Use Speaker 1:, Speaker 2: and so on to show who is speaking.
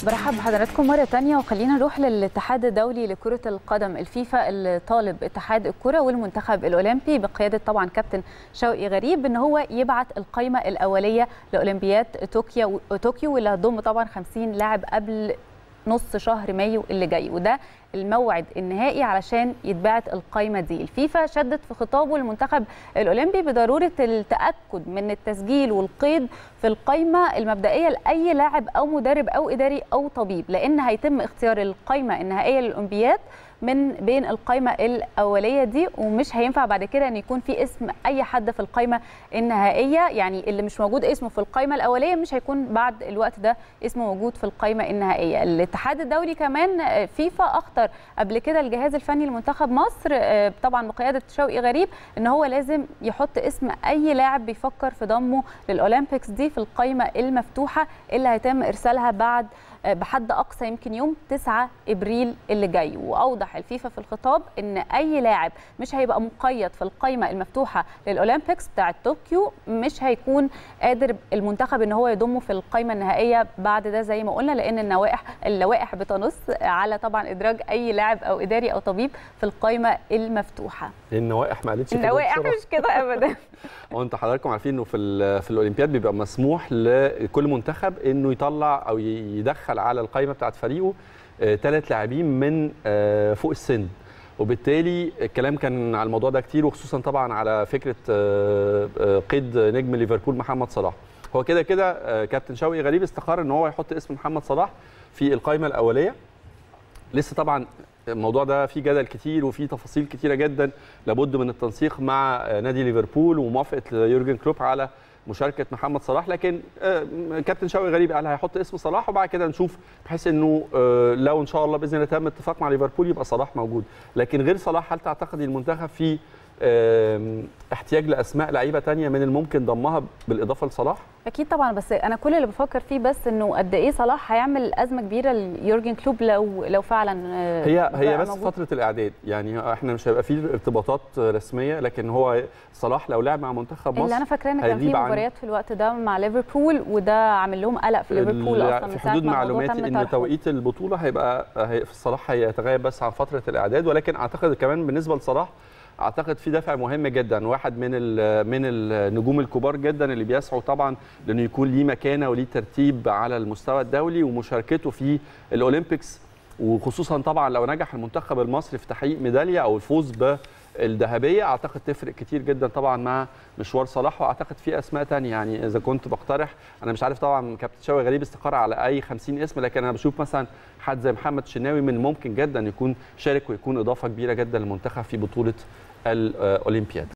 Speaker 1: برحب بحضراتكم مرة تانية وخلينا نروح للاتحاد الدولي لكرة القدم الفيفا اللي طالب اتحاد الكرة والمنتخب الأولمبي بقيادة طبعا كابتن شوقي غريب ان هو يبعت القائمة الأولية لأولمبياد طوكيو طوكيو واللي هتضم طبعا 50 لاعب قبل نص شهر مايو اللي جاي وده الموعد النهائي علشان يتبعت القائمه دي الفيفا شدت في خطابه للمنتخب الاولمبي بضروره التاكد من التسجيل والقيد في القائمه المبدئيه لاي لاعب او مدرب او اداري او طبيب لان هيتم اختيار القائمه النهائيه للاولمبياد من بين القائمه الاوليه دي ومش هينفع بعد كده ان يكون في اسم اي حد في القائمه النهائيه يعني اللي مش موجود اسمه في القائمه الاوليه مش هيكون بعد الوقت ده اسمه موجود في القائمه النهائيه الاتحاد الدولي كمان فيفا اخطر قبل كده الجهاز الفني لمنتخب مصر طبعا بقياده شوقي غريب ان هو لازم يحط اسم اي لاعب بيفكر في ضمه للاولمبيكس دي في القائمه المفتوحه اللي هيتم ارسالها بعد بحد اقصى يمكن يوم 9 ابريل اللي جاي واوضح الفيفا في الخطاب ان اي لاعب مش هيبقى مقيد في القائمه المفتوحه للاولمبيكس بتاعه طوكيو مش هيكون قادر المنتخب ان هو يضمه في القائمه النهائيه بعد ده زي ما قلنا لان النوائح اللوائح بتنص على طبعا ادراج اي لاعب او اداري او طبيب في القائمه المفتوحه
Speaker 2: النوائح ما قالتش كده
Speaker 1: النوائح مش كده ابدا
Speaker 2: هو انتوا حضراتكم عارفين انه في في الاولمبياد بيبقى مسموح لكل منتخب انه يطلع او يدخل على القائمه بتاعت فريقه ثلاث لاعبين من آه فوق السن وبالتالي الكلام كان على الموضوع ده كتير وخصوصا طبعا على فكره آه آه قيد نجم ليفربول محمد صلاح هو كده كده كابتن شوقي غريب استقر ان هو يحط اسم محمد صلاح في القائمه الاوليه لسه طبعا الموضوع ده فيه جدل كتير وفيه تفاصيل كتيره جدا لابد من التنسيق مع نادي ليفربول وموافقه يورجن كلوب على مشاركه محمد صلاح لكن كابتن شوقي غريب قال هيحط اسم صلاح وبعد كده نشوف بحيث انه لو ان شاء الله باذن الله تم اتفاق مع ليفربول يبقى صلاح موجود لكن غير صلاح هل تعتقدي المنتخب في احتياج لاسماء لعيبه ثانيه من الممكن ضمها بالاضافه لصلاح
Speaker 1: اكيد طبعا بس انا كل اللي بفكر فيه بس انه قد ايه صلاح هيعمل ازمه كبيره ليورجن كلوب لو لو فعلا
Speaker 2: هي هي بس موجود. فتره الاعداد يعني احنا مش هيبقى فيه ارتباطات رسميه لكن هو صلاح لو لعب مع منتخب مصر
Speaker 1: اللي انا فاكره ان كان في مباريات في الوقت ده مع ليفربول وده عامل لهم قلق في ليفربول اصلا
Speaker 2: في حدود معلوماتي ان توقيت البطوله هيبقى هي صلاح هيتغيب بس عن فتره الاعداد ولكن اعتقد كمان بالنسبه لصلاح اعتقد في دافع مهم جدا واحد من من النجوم الكبار جدا اللي بيسعوا طبعا لانه يكون ليه مكانه وليه ترتيب على المستوى الدولي ومشاركته في الاولمبيكس وخصوصا طبعا لو نجح المنتخب المصري في تحقيق ميداليه او الفوز بالذهبيه اعتقد تفرق كتير جدا طبعا مع مشوار صلاح واعتقد في اسماء ثانيه يعني اذا كنت بقترح انا مش عارف طبعا كابتن شوقي غريب استقر على اي 50 اسم لكن انا بشوف مثلا حد زي محمد شناوي من الممكن جدا يكون شارك ويكون اضافه كبيره جدا للمنتخب في بطوله الاولمبياد